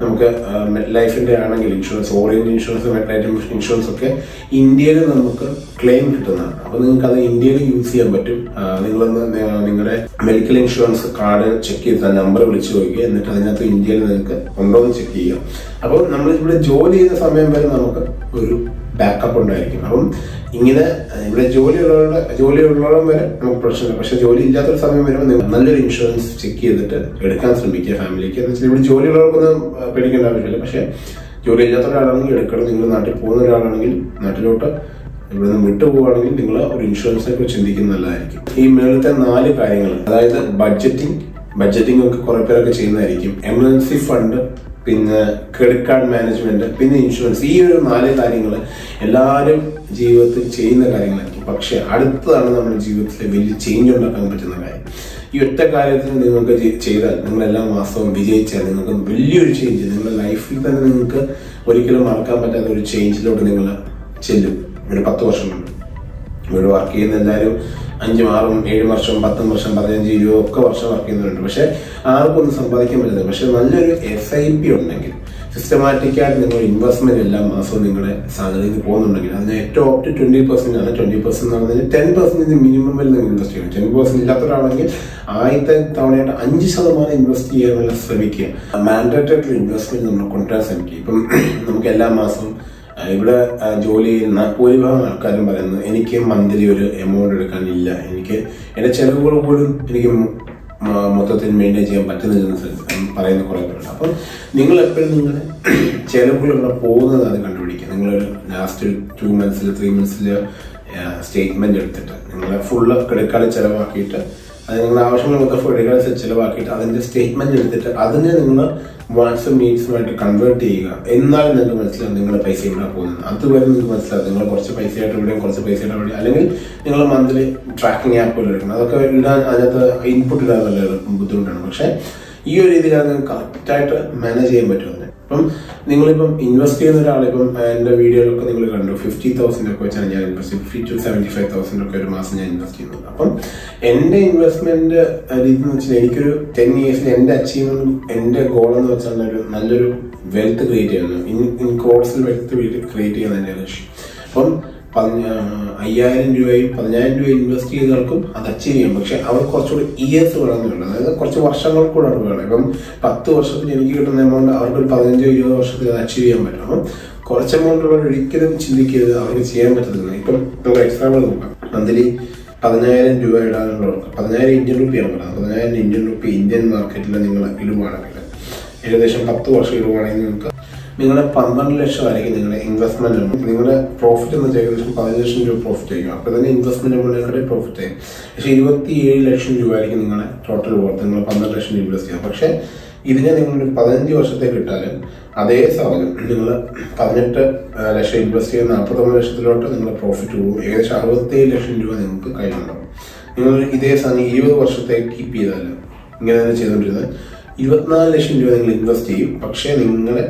നമുക്ക് മെറ്റ് ലൈഫിന്റെ ആണെങ്കിൽ insurance Orient insurance Met Life insurance ഒക്കെ ഇന്ത്യയിൽ നമുക്ക് ക്ലെയിം കിട്ടുന്നതാണ് അപ്പൊ നിങ്ങൾക്ക് അത് ഇന്ത്യയിൽ യൂസ് ചെയ്യാൻ പറ്റും ആ, നിങ്ങളൊന്ന് നി- നിങ്ങളുടെ മെഡിക്കൽ ഇൻഷുറൻസ് കാർഡ് ചെക്ക് ചെയ്ത് നമ്പർ വിളിച്ചു നോക്കുക എന്നിട്ട് അതിനകത്ത് ഇന്ത്യയിൽ നിങ്ങൾക്ക് ഉണ്ടോ എന്ന് ചെക്ക് ചെയ്യുക അപ്പോൾ നമ്മൾ ഇവിടെ ജോലി ചെയ്യുന്ന സമയം വരെ നമുക്ക് ഒരു ബാക്കപ്പ് ഉണ്ടായിരിക്കും അപ്പം ഇങ്ങനെ അഹ് ഇവിടെ ജോലിയുള്ളവരുടെ ജോലിയുള്ളവരും വരെ നമുക്ക് പ്രശ്നമില്ല പക്ഷെ ജോലി ഇല്ലാത്തൊരു സമയം വരുമ്പോൾ നിങ്ങൾ നല്ലൊരു ഇൻഷുറൻസ് ചെക്ക് ചെയ്തിട്ട് എടുക്കാൻ ശ്രമിക്കുക ഫാമിലിക്ക് എന്ന് വെച്ചാൽ ഇവിടെ ജോലിയുള്ളവർക്കൊന്നും അഹ് പേടിക്കേണ്ട ആവശ്യമില്ല പക്ഷെ ജോലി ഇല്ലാത്ത ഒരാളാണെങ്കിൽ എടുക്കണം നിങ്ങൾ നാട്ടിൽ പോകുന്ന ഒരാളാണെങ്കിൽ നാട്ടിലോട്ട് ഇവിടെ നിന്ന് വിട്ടു പോവുകയാണെങ്കിൽ നിങ്ങൾ ഒരു ഇൻഷുറൻസിനെ കുറിച്ച് ചിന്തിക്കുന്നത് നല്ലതായിരിക്കും ഈ മേളത്തെ നാല് കാര്യങ്ങൾ അതായത് ബഡ്ജറ്റിംഗ് ബഡ്ജറ്റിംഗ് ഒക്കെ കുറെ പേരൊക്കെ ചെയ്യുന്നതായിരിക്കും എമർജൻസി ഫണ്ട് പിന്നെ ക്രെഡിറ്റ് കാർഡ് മാനേജ്മെന്റ് പിന്നെ ഇൻഷുറൻസ് ഈ ഒരു നാല് കാര്യങ്ങൾ എല്ലാവരും ജീവിതത്തിൽ ചെയ്യുന്ന കാര്യങ്ങളായിരിക്കും പക്ഷെ അടുത്തതാണ് നമ്മുടെ ജീവിതത്തിലെ വലിയ ചേഞ്ച് ഉണ്ടാക്കാൻ പറ്റുന്ന കാര്യം ഈ ഒറ്റ കാര്യത്തിൽ നിങ്ങൾക്ക് ചെ- ചെയ്താൽ നിങ്ങൾ എല്ലാ മാസവും വിജയിച്ചാൽ നിങ്ങൾക്ക് വലിയൊരു ചേഞ്ച് നിങ്ങളുടെ ലൈഫിൽ തന്നെ നിങ്ങൾക്ക് ഒരിക്കലും മറക്കാൻ പറ്റാത്ത ഒരു ചേഞ്ചിലോട്ട് നിങ്ങൾ ചെല്ലും ഒരു പത്ത് വർഷം കൊണ്ട് ഇവിടെ വർക്ക് ചെയ്യുന്ന എല്ലാവരും അഞ്ചും ആറും ഏഴും വർഷം പത്തും വർഷം പതിനഞ്ച് ഇരുപത് ഒക്കെ വർഷം വർക്ക് ചെയ്യുന്നവരുണ്ട് പക്ഷെ ആർക്കും ഒന്നും സമ്പാദിക്കാൻ പറ്റുന്നത് പക്ഷെ നല്ലൊരു എസ് ഐ പി ഉണ്ടെങ്കിൽ സിസ്റ്റമാറ്റിക് ആയിട്ട് നിങ്ങൾ ഇൻവെസ്റ്റ്മെന്റ് എല്ലാ മാസവും നിങ്ങളുടെ സാലറിയിൽ പോകുന്നുണ്ടെങ്കിൽ അതിന് ഏറ്റവും ഓപ്റ്റ് ട്വന്റി പെർസെന്റ് ആണ് ട്വന്റി പെർസെന്റ് എന്ന് പറഞ്ഞാൽ ടെൻ പെർസെന്റേജ് മിനിമം വരെ നിങ്ങൾ ഇൻവെസ്റ്റ് ചെയ്യണം ടെൻ പെർസെന്റ് ഇല്ലാത്തവരാണെങ്കിൽ ആദ്യത്തെ തവണയായിട്ട് അഞ്ച് ശതമാനം ഇൻവെസ്റ്റ് ചെയ്യാനുള്ള ശ്രമിക്കുക മാൻഡേറ്ററി ഇൻവെസ്റ്റ്മെന്റ് നമ്മൾ കൊണ്ടുവരാൻ ശ്രമിക്കുക ഇപ്പം നമുക്ക് എല്ലാ മാസവും ആ, ഇവിടെ ആ, ജോലി ചെയ്യുന്ന ഭൂരിഭാഗം ആൾക്കാരും പറയുന്നത് എനിക്ക് മന്ത്ലി ഒരു എമൗണ്ട് എടുക്കാനില്ല എനിക്ക് എന്റെ ചെലവുകൾ പോലും എനിക്ക് മൊ- മൊ- മൊത്തത്തിൽ മെയിൻറ്റെയിൻ ചെയ്യാൻ പറ്റുന്നില്ലെന്ന് സ- പറയുന്ന കുറെ പേരുണ്ട് അപ്പം നിങ്ങൾ എപ്പോഴും നിങ്ങളുടെ ചെലവുകൾ ഇവിടെ പോകുന്നത് അത് കണ്ടുപിടിക്കുക നിങ്ങളൊരു ലാസ്റ്റ് ഒരു ടു മന്ത്സിൽ ത്രീ മന്ത്സിൽ സ്റ്റേറ്റ്മെന്റ് എടുത്തിട്ട് നിങ്ങളെ ഫുള്ള് ക്രെഡിറ്റ് കാർഡ് ചെലവാക്കിയിട്ട് അത് നിങ്ങളുടെ ആവശ്യങ്ങൾ മൊത്തം ക്രെഡിറ്റ് കാർഡ് ചെലവാക്കിയിട്ട് അതിന്റെ സ്റ്റേറ്റ്മെന്റ് എടുത്തിട്ട് അതിനെ നിങ്ങൾ വാട്സപ്പ് മീറ്റ്സുമായിട്ട് കൺവേർട്ട് ചെയ്യുക എന്നാലും നിങ്ങൾക്ക് മനസ്സിലാവും നിങ്ങളുടെ പൈസ ഇവിടെ പോകുന്നത് അതുവരെ നിങ്ങൾക്ക് മനസ്സിലാവും നിങ്ങൾ കുറച്ച് പൈസയായിട്ട് ഇവിടെയും കുറച്ച് പൈസയായിട്ട് അവിടെ അല്ലെങ്കിൽ നിങ്ങൾ മന്ത്ലി ട്രാക്കിംഗ് ആപ്പുകൾ എടുക്കണം അതൊക്കെ ഇടാൻ അതിനകത്ത് ഇൻപുട്ട് ഇടാൻ നല്ല ബുദ്ധിമുട്ടാണ് പക്ഷെ ഈ ഒരു രീതിയിലാണ് നിങ്ങൾക്ക് കറക്റ്റായിട്ട് മാനേജ് ചെയ്യാൻ പറ്റുന്നത് അപ്പം നിങ്ങളിപ്പം ഇൻവെസ്റ്റ് ചെയ്യുന്ന ഒരാൾ ഇപ്പം എന്റെ വീഡിയോയിലൊക്കെ നിങ്ങൾ കണ്ടു ഫിഫ്റ്റി തൗസൻഡ് ഒക്കെ വെച്ചാണ് ഞാൻ invest fifty to seventy five thousand ഒക്കെ ഒരു മാസം ഞാൻ ഇൻവെസ്റ്റ് ചെയ്യുന്നത് അപ്പം എന്റെ ഇൻവെസ്റ്റ്മെന്റ് രീതി എന്ന് വെച്ചാൽ എനിക്കൊരു ടെൻ ഇയേഴ്സിൽ എന്റെ അച്ചീവ്മെന്റ് എന്റെ ഗോൾ എന്ന് വെച്ചാൽ ഒരു നല്ലൊരു വെൽത്ത് ക്രിയേറ്റ് ചെയ്യുന്നു ഇൻ ഇൻ ക്രോഡ്സിൽ വെൽത്ത് ക്രിയേറ്റ് ചെയ്യുന്ന എന്റെ ലക്ഷ്യം അപ്പം പതിന- അയ്യായിരം രൂപയും പതിനായിരം രൂപ ഇൻവെസ്റ്റ് ചെയ്തവർക്കും അത് അച്ചീവ് ചെയ്യാം പക്ഷെ അവർ കുറച്ചുകൂടി ഇയേഴ്സ് വേണമെന്നുണ്ട് അതായത് കുറച്ച് വർഷങ്ങൾ കൂടെ അത് വേണം ഇപ്പം പത്ത് വർഷത്തിൽ എനിക്ക് കിട്ടുന്ന എമൗണ്ട് അവർക്ക് ഒരു പതിനഞ്ചോ ഇരുപതോ വർഷത്തിൽ അത് അച്ചീവ് ചെയ്യാൻ പറ്റും അപ്പം കുറച്ച് എമൗണ്ട് ഉള്ളവർ ഒരിക്കലും ചിന്തിക്കരുത് അവർക്ക് ചെയ്യാൻ പറ്റത്തില്ല ഇപ്പം നമുക്ക് എക്സാമ്പിൾ നോക്കാം മന്ത്ലി പതിനായിരം രൂപ ഇടാനുള്ളവർക്ക് പതിനായിരം ഇന്ത്യൻ റുപ്പിയാണ് പറയുന്നത് പതിനായിരം ഇന്ത്യൻ റുപ്പി ഇന്ത്യൻ മാർക്കറ്റിൽ നിങ്ങൾ ഇടുവാണെങ്കിൽ ഏകദേശം പത്ത് വർഷം ഇടുവാണെങ്കിൽ നിങ്ങൾക്ക് നിങ്ങളുടെ പന്ത്രണ്ട് ലക്ഷം ആയിരിക്കും നിങ്ങളുടെ ഇൻവെസ്റ്റ്മെന്റ് എമൗണ്ട് നിങ്ങളുടെ പ്രോഫിറ്റ് എന്ന് വെച്ചാൽ ഏകദേശം പതിനഞ്ച് ലക്ഷം രൂപ പ്രോഫിറ്റ് ആയിരിക്കും അപ്പൊ തന്നെ ഇൻവെസ്റ്റ്മെന്റ് എമൗണ്ടിനെക്കാളും പ്രോഫിറ്റ് ആയിരിക്കും പക്ഷെ ഇരുപത്തി ഏഴ് ലക്ഷം രൂപ ആയിരിക്കും നിങ്ങളുടെ ടോട്ടൽ വർത്ത് നിങ്ങൾ പന്ത്രണ്ട് ലക്ഷം ഇൻവെസ്റ്റ് ചെയ്യുക പക്ഷെ ഇതിനെ നിങ്ങളൊരു പതിനഞ്ച് വർഷത്തേക്ക് ഇട്ടാലും അതേ സാധനം നിങ്ങൾ പതിനെട്ട് ആ, ലക്ഷം ഇൻവെസ്റ്റ് ചെയ്ത് നാൽപ്പത്തൊമ്പത് ലക്ഷത്തിലോട്ട് നിങ്ങളുടെ പ്രോഫിറ്റ് പോകും ഏകദേശം അറുപത്തേഴ് ലക്ഷം രൂപ നിങ്ങൾക്ക് കയ്യിലുണ്ടാവും നിങ്ങൾ ഇതേ സാധനം ഇരുപത് വർഷത്തേക്ക് കീപ്പ് ചെയ്താൽ ഇങ്ങനെ തന്നെ ചെയ്തുകൊണ്ടിരുന്നത് ഇരുപത്തിനാല് ലക്ഷം രൂപ നിങ്ങൾ ഇൻവെസ്റ്റ് ചെയ്യും പക്ഷേ നിങ്ങളുടെ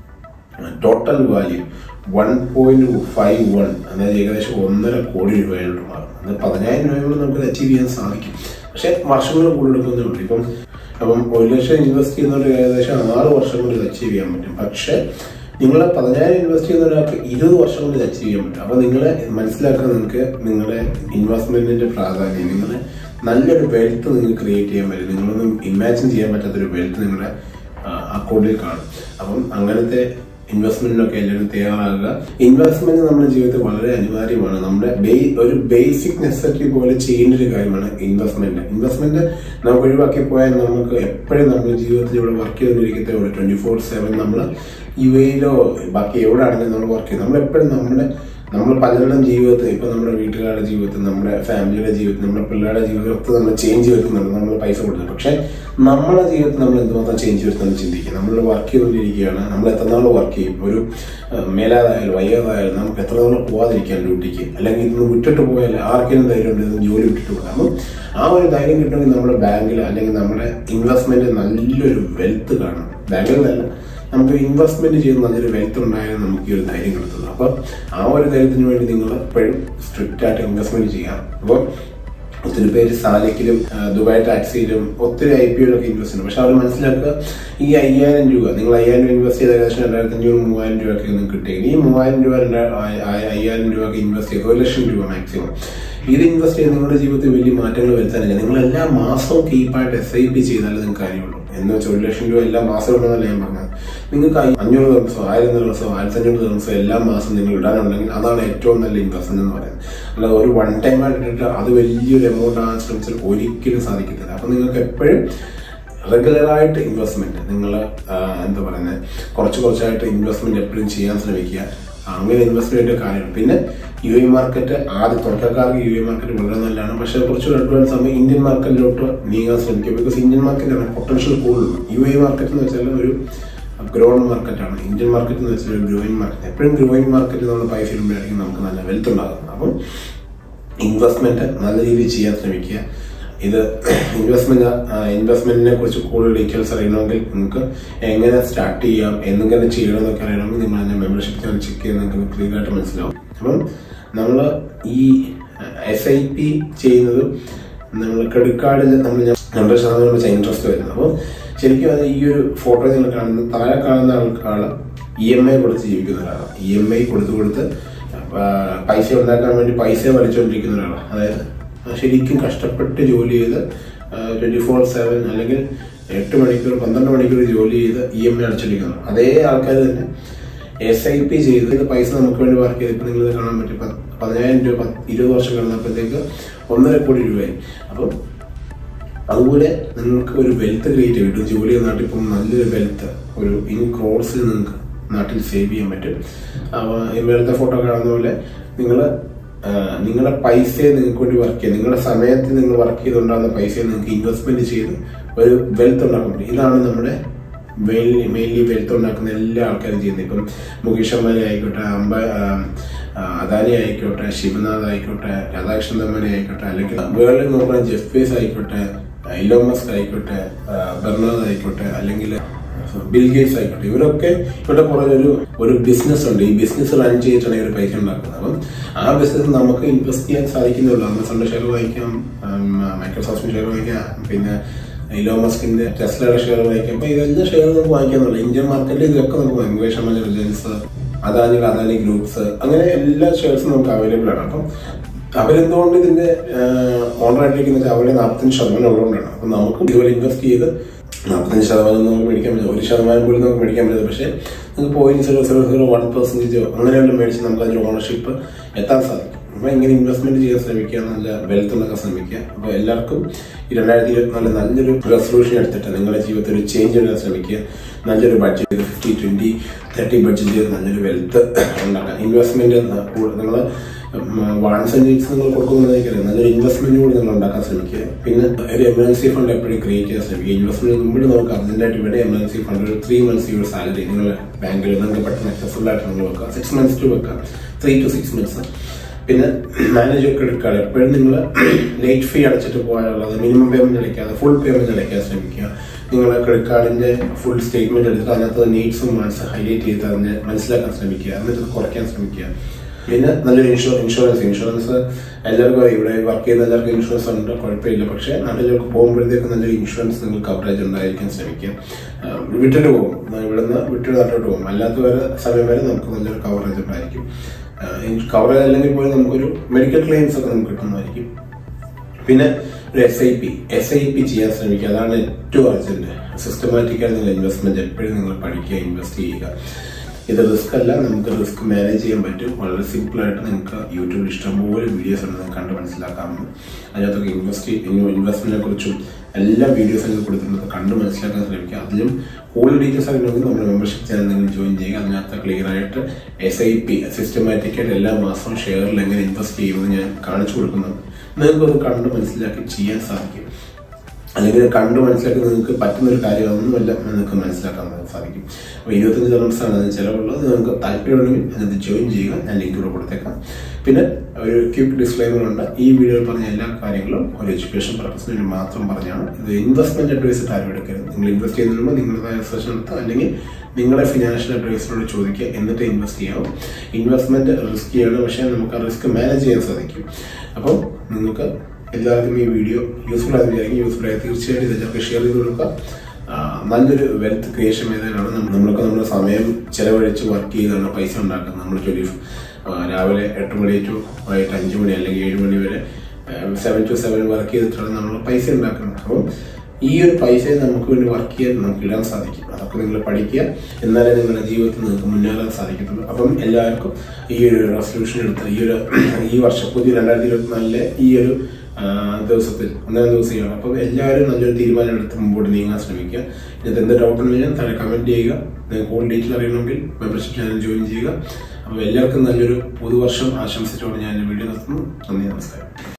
total value one point five one അതായത് ഏകദേശം ഒന്നര കോടി രൂപയിലോട്ട് മാറും അത് പതിനായിരം രൂപ കൊണ്ട് നമുക്ക് അച്ചീവ് ചെയ്യാൻ സാധിക്കും പക്ഷെ വർഷങ്ങൾ കൂടുതൽ എടുക്കുന്നുണ്ട് ഇപ്പം അപ്പം ഒരു ലക്ഷം ഇൻവെസ്റ്റ് ചെയ്യുന്നവർ ഏകദേശം ആറ് വർഷം കൊണ്ട് ഇത് അച്ചീവ് ചെയ്യാൻ പറ്റും പക്ഷെ നിങ്ങൾ പതിനായിരം ഇൻവെസ്റ്റ് ചെയ്യുന്ന ഒരാൾക്ക് ഇരുപത് വർഷം കൊണ്ട് ഇത് അച്ചീവ് ചെയ്യാൻ പറ്റും അപ്പൊ നിങ്ങൾ മനസ്സിലാക്കാൻ നിങ്ങൾക്ക് നിങ്ങളുടെ ഇൻവെസ്റ്റ്മെന്റിന്റെ പ്രാധാന്യം നിങ്ങളുടെ നല്ലൊരു വെൽത്ത് നിങ്ങൾക്ക് ക്രിയേറ്റ് ചെയ്യാൻ പറ്റും നിങ്ങളൊന്നും ഇമാജിൻ ചെയ്യാൻ പറ്റാത്തൊരു വെൽത്ത് നിങ്ങളുടെ അക്കൗണ്ടിൽ കാണും അപ്പം അങ്ങനത്തെ ഇൻവെസ്റ്റ്മെന്റിനൊക്കെ എല്ലാവരും തയ്യാറാകുക ഇൻവെസ്റ്റ്മെന്റ് നമ്മുടെ ജീവിതത്തിൽ വളരെ അനിവാര്യമാണ് നമ്മുടെ ബേ- ഒരു ബേസിക് നെസസിറ്റി പോലെ ചെയ്യേണ്ട ഒരു കാര്യമാണ് ഇൻവെസ്റ്റ്മെന്റ് ഇൻവെസ്റ്റ്മെന്റ് നമുക്ക് ഒഴിവാക്കി പോയാൽ നമുക്ക് എപ്പോഴും നമ്മുടെ ജീവിതത്തിൽ ഇവിടെ വർക്ക് ചെയ്തുകൊണ്ടിരിക്കത്തേ ഉള്ളൂ ട്വന്റി ഫോർ സെവൻ നമ്മൾ യു എയിലോ ബാക്കി എവിടെ ആണെങ്കിലും നമ്മൾ വർക്ക് ചെയ്യും നമ്മൾ എപ്പോഴും നമ്മുടെ നമ്മൾ പലരുടെയും ജീവിതത്തിൽ ഇപ്പൊ നമ്മുടെ വീട്ടുകാരുടെ ജീവിതത്തിൽ നമ്മുടെ ഫാമിലിയുടെ ജീവിതത്തിൽ നമ്മുടെ പിള്ളേരുടെ ജീവിതത്തിൽ ഒക്കെ നമ്മൾ ചേഞ്ച് വരുത്തുന്നുണ്ട് നമ്മൾ പൈസ കൊടുക്കുന്നത് പക്ഷെ നമ്മുടെ ജീവിതത്തിൽ നമ്മൾ എന്തുമാത്രം ചേഞ്ച് വരുത്തുന്നത് ചിന്തിക്കുക നമ്മൾ വർക്ക് ചെയ്തുകൊണ്ടിരിക്കുകയാണ് നമ്മൾ എത്ര നാൾ വർക്ക് ചെയ്യും ഒരു ഏഹ്, മേലാതായാലും വയ്യാതായാലും നമുക്ക് എത്ര നാൾ പോവാതിരിക്കാൻ ഡ്യൂട്ടിക്ക് അല്ലെങ്കിൽ ഇന്ന് വിട്ടിട്ട് പോയാൽ ആർക്കെങ്കിലും ധൈര്യം ഉണ്ട് ഇന്ന് ജോലി വിട്ടിട്ട് പോകാം അപ്പം ആ ഒരു ധൈര്യം കിട്ടണമെങ്കിൽ നമ്മുടെ ബാങ്കിൽ അല്ലെങ്കിൽ നമ്മുടെ ഇൻവെസ്റ്റ്മെന്റ് നല്ലൊരു വെൽത്ത് കാണണം ബാങ്കിൽ നല്ല നമുക്ക് ഇൻവെസ്റ്റ്മെന്റ് ചെയ്ത് നല്ലൊരു വെൽത്ത് ഉണ്ടായാലും നമുക്ക് ഈ ഒരു ധൈര്യം കിടത്തുള്ളൂ അപ്പൊ ആ ഒരു ധൈര്യത്തിന് വേണ്ടി നിങ്ങൾ എപ്പോഴും സ്ട്രിക്റ്റ് ആയിട്ട് ഇൻവെസ്റ്റ്മെന്റ് ചെയ്യാം അപ്പോൾ ഒത്തിരി പേര് സാലക്കിലും ആ, ദുബായ് ടാക്സിയിലും ഒത്തിരി ഐ പി ഒക്കെ ഇൻവെസ്റ്റ് ചെയ്യുന്നു പക്ഷെ അവർ മനസ്സിലാക്കുക ഈ അയ്യായിരം രൂപ നിങ്ങൾ അയ്യായിരം രൂപ ഇൻവെസ്റ്റ് ചെയ്ത ഏകദേശം രണ്ടായിരത്തി അഞ്ഞൂറ് മൂവായിരം രൂപയൊക്കെ നിങ്ങൾക്ക് കിട്ടിയെങ്കിൽ ഈ മൂവായിരം രൂപ രണ്ടാ- ആ- ആ- അയ്യായിരം രൂപ ഒക്കെ ഇൻവെസ്റ്റ് ചെയ്ത് ഒരു ലക്ഷം രൂപ മാക്സിമം ഇത് ഇൻവെസ്റ്റ് ചെയ്ത് നിങ്ങളുടെ ജീവിതത്തിൽ വലിയ മാറ്റങ്ങൾ വരുത്താനില്ല നിങ്ങൾ എല്ലാ മാസവും കീപ്പായിട്ട് എസ് ഐ പി ചെയ്താലേ നിങ്ങൾക്ക് കാര്യമുള്ളൂ എന്ന് വെച്ചാൽ ഒരു ലക്ഷം രൂപ എല്ലാ മാസവും ഇടണമെന്നല്ല ഞാൻ പറഞ്ഞത് നിങ്ങൾക്ക് അയ്- അഞ്ഞൂറ് ദിവസമോ ആയിരം ദിവസമോ ആയിരത്തി അഞ്ഞൂറ് ദിവസമോ എല്ലാ മാസം നിങ്ങൾ ഇടാനുണ്ടെങ്കിൽ അതാണ് ഏറ്റവും നല്ല ഇൻവെസ്റ്റ്മെന്റ് എന്ന് പറയുന്നത് അല്ലാതെ ഒരു വൺ ടൈം ആയിട്ട് ഇട്ടിട്ട് അത് വലിയൊരു എമൗണ്ട് ആകാൻ ശ്രമിച്ചാൽ ഒരിക്കലും സാധിക്കത്തില്ല അപ്പൊ നിങ്ങൾക്ക് എപ്പോഴും റെഗുലറായിട്ട് ഇൻവെസ്റ്റ്മെന്റ് നിങ്ങൾ എന്താ പറയുന്നത് കുറച്ച് കുറച്ചായിട്ട് ഇൻവെസ്റ്റ്മെന്റ് എപ്പോഴും ചെയ്യാൻ ശ്രമിക്കുക അങ്ങനെ ഇൻവെസ്റ്റ്മെന്റ് കാര്യമാണ് പിന്നെ യു എ മാർക്കറ്റ് ആദ്യ തുടക്കക്കാർക്ക് യു എ മാർക്കറ്റ് വളരെ നല്ലതാണ് പക്ഷെ കുറച്ച് അഡ്വാൻസ് ആകുമ്പോൾ ഇന്ത്യൻ മാർക്കറ്റിലോട്ട് നീങ്ങാൻ ശ്രമിക്കുക ബിക്കോസ് ഇന്ത്യൻ മാർക്കറ്റിലാണ് പൊട്ടൻഷ്യൽ കൂടുതൽ യു എ മാർക്കറ്റ് എന്ന് വെച്ചാൽ ഒരു ഗ്രോൺ മാർക്കറ്റാണ് ഇന്ത്യൻ മാർക്കറ്റ് എന്ന് വെച്ചാൽ ഒരു ഗ്രോയിങ് മാർക്കറ്റ് എപ്പോഴും ഗ്രോയിങ് മാർക്കറ്റിൽ നമ്മൾ പൈസ ഇടുമ്പോഴായിരിക്കും നമുക്ക് നല്ല വെൽത്ത് ഉണ്ടാകുന്നത് അപ്പം ഇൻവെസ്റ്റ്മെന്റ് നല്ല രീതിയിൽ ചെയ്യാൻ ശ്രമിക്കുക ഇത് ഇൻവെസ്റ്റ്മെന്റ് ഇൻവെസ്റ്റ്മെന്റിനെ കുറിച്ച് കൂടുതൽ ഡീറ്റെയിൽസ് അറിയണമെങ്കിൽ നിങ്ങൾക്ക് എങ്ങനെ സ്റ്റാർട്ട് ചെയ്യാം എന്നെങ്ങനെ ചെയ്യണം എന്നൊക്കെ അറിയണമെങ്കിൽ നിങ്ങൾ അതിന്റെ മെമ്പർഷിപ്പ് ചാനൽ ചെക്ക് ചെയ്ത് നിങ്ങൾക്ക് ക്ലിയർ ആയിട്ട് മനസ്സിലാവും അപ്പം നമ്മൾ ഈ എസ് ഐ പി ചെയ്യുന്നതും നമ്മൾ ക്രെഡിറ്റ് കാർഡിൽ നമ്മൾ രണ്ടര ശതമാനം വെച്ചാൽ ഇൻട്രസ്റ്റ് വരുന്നത് അപ്പോൾ ശരിക്കും അത് ഈ ഒരു ഫോട്ടോ നിങ്ങൾ കാണുന്നത് താഴെ കാണുന്ന ആൾക്കാൾ ഇ എം ഐ കൊടുത്ത് ജീവിക്കുന്ന ഒരാളാണ് ഇ എം ഐ കൊടുത്ത് കൊടുത്ത് ആ, പൈസ ഉണ്ടാക്കാൻ വേണ്ടി പൈസ വലിച്ചുകൊണ്ടിരിക്കുന്ന ഒരാളാണ് അതായത് ശരിക്കും കഷ്ടപ്പെട്ട് ജോലി ചെയ്ത് ട്വന്റി ഫോർ സെവൻ അല്ലെങ്കിൽ എട്ട് മണിക്കൂർ പന്ത്രണ്ട് മണിക്കൂർ ജോലി ചെയ്ത് ഇ എം ഐ അടച്ചിരിക്കുന്നു അതേ ആൾക്കാർ തന്നെ എസ് ഐ പി ചെയ്ത് ഇത് പൈസ നമുക്ക് വേണ്ടി വർക്ക് ചെയ്ത് ഇപ്പൊ നിങ്ങൾ കാണാൻ പറ്റും പത്ത് പതിനായിരം രൂപ പത്ത് ഇരുപത് വർഷം കഴിഞ്ഞപ്പോഴത്തേക്ക് ഒന്നര കോടി രൂപയായി അപ്പം അതുപോലെ നിങ്ങൾക്ക് ഒരു വെൽത്ത് ക്രിയേറ്റ് കിട്ടും ജോലി ചെയ്യുന്ന നാട്ടിൽ ഇപ്പം നല്ലൊരു വെൽത്ത് ഒരു ഇൻ ക്രോഡ്സിൽ നിങ്ങൾക്ക് നാട്ടിൽ സേവ് ചെയ്യാൻ പറ്റും ഇവിടുത്തെ ഫോട്ടോ കാണുന്ന പോലെ നിങ്ങൾ നിങ്ങളുടെ പൈസയെ നിങ്ങൾക്ക് വേണ്ടി വർക്ക് ചെയ്യുക നിങ്ങളുടെ സമയത്ത് നിങ്ങൾ വർക്ക് ചെയ്തുണ്ടാകുന്ന പൈസയെ നിങ്ങൾക്ക് ഇൻവെസ്റ്റ്മെന്റ് ചെയ്ത് ഒരു വെൽത്ത് ഉണ്ടാക്കാൻ പറ്റും ഇതാണ് നമ്മുടെ മെയിൻലി മെയിൻലി വെൽത്ത് ഉണ്ടാക്കുന്ന എല്ലാ ആൾക്കാരും ചെയ്യുന്നത് ഇപ്പം മുകേഷ് അംബാനി ആയിക്കോട്ടെ അംബ ആ, ആ, അദാനി ആയിക്കോട്ടെ ശിവനാഥ് ആയിക്കോട്ടെ രാധാകൃഷ്ണൻ തമ്മനി ആയിക്കോട്ടെ അല്ലെങ്കിൽ വേൾഡിൽ നോക്കുന്ന ജെഫ് ബേസ് ആയിക്കോട്ടെ ഇലോൺ മസ്ക് ആയിക്കോട്ടെ ആ, ബെർണാഡ് ആയിക്കോട്ടെ അല്ലെങ്കിൽ ബിൽ ഗേറ്റ്സ് ആയിക്കോട്ടെ ഇവരൊക്കെ ഇവിടെ പുറകെ ഒരു ഒരു ബിസിനസ് ഉണ്ട് ഈ ബിസിനസ് റൺ ചെയ്തിട്ടാണ് ഇവർ പൈസ ഉണ്ടാക്കുന്നത് അപ്പം ആ ബിസിനസ് നമുക്ക് ഇൻവെസ്റ്റ് ചെയ്യാൻ സാധിക്കുന്നുള്ളൂ ആമസോണിന്റെ ഷെയർ വാങ്ങിക്കാം മൈക്രോസോഫ്റ്റിന്റെ ഷെയർ വാങ്ങിക്കാം പിന്നെ ഇലോ മസ്കിന്റെ ടെസ്ലയുടെ ഷെയർ വാങ്ങിക്കാം അപ്പൊ ഇതെല്ലാം ഷെയർ നമുക്ക് വാങ്ങിക്കാന്നുള്ളൂ ഇന്ത്യൻ മാർക്കറ്റിൽ ഇതൊക്കെ നമുക്ക് വാങ്ങിക്കാം മുകേഷ് അംബാനി റിലയൻസ് അദാനി അദാനി ഗ്രൂപ്പ്സ് അങ്ങനെ എല്ലാ ഷെയർസും നമുക്ക് അവൈലബിൾ ആണ് അപ്പം അവരെന്തുകൊണ്ട് ഇതിന്റെ ഓണറായിട്ടിരിക്കുന്ന വെച്ചാൽ അവരുടെ നാൽപ്പത്തഞ്ച് ശതമാനം ഉള്ളതുകൊണ്ടാണ് അപ്പൊ നമുക്ക് ഇതുപോലെ ഇൻവെസ്റ്റ് ചെയ്ത് നാൽപ്പത്തഞ്ച് ശതമാനം നമുക്ക് മേടിക്കാൻ പറ്റും ഒരു ശതമാനം പോലും നമുക്ക് മേടിക്കാൻ പറ്റില്ല പക്ഷേ നമുക്ക് point zero zero zero one പെർസെന്റേജോ അങ്ങനെയുള്ള മേടിച്ച് നമുക്ക് അതിന്റെ ഓണർഷിപ്പ് എത്താൻ സാധിക്കും അപ്പൊ ഇങ്ങനെ ഇൻവെസ്റ്റ്മെന്റ് ചെയ്യാൻ ശ്രമിക്കുക നല്ല വെൽത്ത് ഉണ്ടാക്കാൻ ശ്രമിക്കുക അപ്പൊ എല്ലാവർക്കും ഈ രണ്ടായിരത്തി ഇരുപത്തിനാല് നല്ലൊരു റെസൊല്യൂഷൻ എടുത്തിട്ട് നിങ്ങളുടെ ജീവിതത്തിൽ ഒരു ചേഞ്ച് എടുക്കാൻ ശ്രമിക്കുക നല്ലൊരു budget fifty twenty thirty budget ചെയ്ത് നല്ലൊരു വെൽത്ത് ഉണ്ടാക്കാം ഇൻവെസ്റ്റ്മെന്റ് നിങ്ങൾ വാൺസ് ആൻഡ് നീഡ്സ് നിങ്ങൾ കൊടുക്കുന്നതായിരിക്കും നല്ലൊരു ഇൻവെസ്റ്റ്മെന്റ് കൂടി നിങ്ങൾ ഉണ്ടാക്കാൻ ശ്രമിക്കുക പിന്നെ ഒരു എമർജൻസി ഫണ്ട് എപ്പോഴും ക്രിയേറ്റ് ചെയ്യാൻ ശ്രമിക്കുക ഇൻവെസ്റ്റ്മെന്റ് മുമ്പിൽ നമുക്ക് അർജന്റായിട്ട് ഇവിടെ എമർജൻസി ഫണ്ട് ഒരു ത്രീ മന്ത്സ് യുവർ സാലറി നിങ്ങൾ ബാങ്കിൽ നിങ്ങൾക്ക് പെട്ടെന്ന് accessible ആയിട്ട് നിങ്ങൾ വെക്കുക സിക്സ് മന്ത്സ് ടു വെക്കുക ത്രീ ടു സിക്സ് മന്ത്സ് പിന്നെ മാനേജർ ക്രെഡിറ്റ് കാർഡ് എപ്പോഴും നിങ്ങൾ ലേറ്റ് ഫീ അടച്ചിട്ട് പോയാലുള്ളത് മിനിമം പേയ്മെന്റ് അടയ്ക്കാതെ ഫുൾ പേയ്മെന്റ് അടയ്ക്കാൻ ശ്രമിക്കുക നിങ്ങളുടെ ക്രെഡിറ്റ് കാർഡിന്റെ ഫുൾ സ്റ്റേറ്റ്മെന്റ് എടുത്തിട്ട് അതിനകത്ത് നീഡ്സും വാൻസ് ഹൈലൈറ്റ് ചെയ്ത് അതിനെ മനസ്സിലാക്കാൻ ശ്രമിക്കുക എന്നിട്ട് അത് കുറയ്ക്കാൻ ശ്രമിക്കുക പിന്നെ നല്ലൊരു ഇൻഷുർ ഇൻഷുറൻസ് ഇൻഷുറൻസ് എല്ലാവർക്കും അറിയാം ഇവിടെ വർക്ക് ചെയ്യുന്ന എല്ലാവർക്കും ഇൻഷുറൻസ് ഉണ്ട് കുഴപ്പമില്ല പക്ഷേ നാട്ടിലേക്ക് പോകുമ്പോഴത്തേക്ക് നല്ലൊരു ഇൻഷുറൻസ് നിങ്ങൾ കവറേജ് ഉണ്ടായിരിക്കാൻ ശ്രമിക്കുക ആ, വിട്ടിട്ട് പോകും ഇവിടുന്ന് വിട്ടിട്ട് നാട്ടോട്ട് പോകും അല്ലാത്ത വരെ സമയം വരെ നമുക്ക് നല്ലൊരു കവറേജ് ഉണ്ടായിരിക്കും കവറേജ് അല്ലെങ്കിൽ പോലും നമുക്കൊരു മെഡിക്കൽ ക്ലെയിംസ് ഒക്കെ നമുക്ക് കിട്ടുന്നതായിരിക്കും പിന്നെ ഒരു S I P S I P ചെയ്യാൻ ശ്രമിക്കുക അതാണ് ഏറ്റവും അർജന്റ് സിസ്റ്റമാറ്റിക്കായി നിങ്ങൾ ഇൻവെസ്റ്റ്മെന്റ് എപ്പോഴും നിങ്ങൾ പഠിക്കുക ഇൻവെസ്റ്റ് ചെയ്യുക ഇത് റിസ്ക് അല്ല നമുക്ക് റിസ്ക് മാനേജ് ചെയ്യാൻ പറ്റും വളരെ സിമ്പിൾ ആയിട്ട് നിങ്ങൾക്ക് യൂട്യൂബിൽ ഇഷ്ടംപോലെ വീഡിയോസ് ഉണ്ട് നിങ്ങൾക്ക് കണ്ട് മനസ്സിലാക്കാമെന്ന് അതിനകത്തൊക്കെ ഇൻവെസ്റ്റ് ഇൻവെസ്റ്റ്മെന്റിനെ കുറിച്ചും എല്ലാ വീഡിയോസും നിങ്ങൾക്ക് കൊടുത്തിട്ടുണ്ട് കണ്ട് മനസ്സിലാക്കാൻ ശ്രമിക്കുക അതിലും കൂടുതൽ ഡീറ്റെയിൽസ് അറിയണമെങ്കിൽ നമ്മുടെ മെമ്പർഷിപ്പ് ചാനൽ നിങ്ങൾ ജോയിൻ ചെയ്യുക അതിനകത്ത് ക്ലിയർ ആയിട്ട് എസ് ഐ പി സിസ്റ്റമാറ്റിക് ആയിട്ട് എല്ലാ മാസവും ഷെയറിൽ എങ്ങനെ ഇൻവെസ്റ്റ് ചെയ്യുമെന്ന് ഞാൻ കാണിച്ചു കൊടുക്കുന്നുണ്ട് നിങ്ങൾക്കത് കണ്ട് മനസ്സിലാക്കി ചെയ്യാൻ സാധിക്കും അല്ലെങ്കിൽ കണ്ട് മനസ്സിലാക്കി നിങ്ങൾക്ക് പറ്റുന്ന ഒരു കാര്യമാണെന്നുമല്ല നിങ്ങൾക്ക് മനസ്സിലാക്കാൻ സാധിക്കും അപ്പോൾ ഇരുപത്തഞ്ച് ദിവസമാണ് അതിന് ചിലവുള്ളത് നിങ്ങൾക്ക് താല്പര്യമുണ്ടെങ്കിൽ അതിനകത്ത് ജോയിൻ ചെയ്യുക ഞാൻ ലിങ്ക് ഇവിടെ കൊടുത്തേക്കാം പിന്നെ ഒരു ക്യൂക്ക് ഡിസ്ക്ലൈമർ ഉണ്ട് ഈ വീഡിയോയിൽ പറഞ്ഞ എല്ലാ കാര്യങ്ങളും ഒരു എഡ്യൂക്കേഷൻ പർപ്പസിന് വേണ്ടി മാത്രം പറഞ്ഞാണ് ഇത് ഇൻവെസ്റ്റ്മെന്റ് അഡ്വൈസ് ആരും എടുക്കരുത് നിങ്ങൾ ഇൻവെസ്റ്റ് ചെയ്യുന്നതിന് മുമ്പ് നിങ്ങളുടേതായ റിസർച്ച് നടത്തുക അല്ലെങ്കിൽ നിങ്ങളുടെ ഫിനാൻഷ്യൽ അഡ്വൈസറോട് ചോദിക്കുക എന്നിട്ട് ഇൻവെസ്റ്റ് ചെയ്യാവും ഇൻവെസ്റ്റ്മെന്റ് റിസ്കിയാണ് പക്ഷേ നമുക്ക് ആ റിസ്ക് മാനേജ് ചെയ്യാൻ സാധിക്കും അപ്പം നിങ്ങൾക്ക് എല്ലാവർക്കും ഈ വീഡിയോ യൂസ്ഫുൾ ആയി വിചാരിക്കും യൂസ്ഫുൾ ആയി തീർച്ചയായിട്ടും ഇത് എല്ലാവർക്കും ഷെയർ ചെയ്ത് കൊടുക്കുക ആ, നല്ലൊരു വെൽത്ത് ക്രിയേഷൻ മേഖലയാണ് നമ്മൾ- നമ്മളൊക്കെ നമ്മുടെ സമയം ചെലവഴിച്ച് വർക്ക് ചെയ്താണ് പൈസ ഉണ്ടാക്കുന്നത് നമ്മൾ ജോലി ആ, രാവിലെ എട്ട് മണി ടു വൈകിട്ട് അഞ്ച് മണി അല്ലെങ്കിൽ ഏഴ് മണി വരെ സെവൻ ടു സെവൻ വർക്ക് ചെയ്തിട്ടാണ് നമ്മൾ പൈസ ഉണ്ടാക്കുന്നത് അപ്പം ഈ ഒരു പൈസയെ നമുക്ക് വേണ്ടി വർക്ക് ചെയ്യാൻ നമുക്ക് ഇടാൻ സാധിക്കും അതൊക്കെ നിങ്ങൾ പഠിക്കുക എന്നാലേ നിങ്ങളുടെ ജീവിതത്തിൽ നിങ്ങൾക്ക് മുന്നേറാൻ സാധിക്കത്തുള്ളൂ അപ്പം എല്ലാവർക്കും ഈ ഒരു റെസൊല്യൂഷൻ എടുത്ത് ഈ ഒരു ഈ വർഷം പുതിയ രണ്ടായിരത്തി ഇരുപത്തിനാലിലെ ഈ ഒരു ആ, ദിവസത്തിൽ ഒന്നാം ദിവസമാണ് അപ്പം എല്ലാവരും നല്ലൊരു തീരുമാനം എടുത്ത് മുമ്പോട്ട് നീങ്ങാൻ ശ്രമിക്കുക ഇതിനകത്ത് എന്ത് ഡൗട്ട് ഉണ്ടെങ്കിലും താഴെ കമന്റ് ചെയ്യുക നിങ്ങൾക്ക് കൂടുതൽ ഡീറ്റെയിൽ അറിയണമെങ്കിൽ മെമ്പർഷിപ്പ് ചാനൽ ജോയിൻ ചെയ്യുക അപ്പോൾ എല്ലാവർക്കും നല്ലൊരു പുതുവർഷം ആശംസിച്ചുകൊണ്ട് ഞാൻ വീഡിയോ നിർത്തുന്നു നന്ദി നമസ്കാരം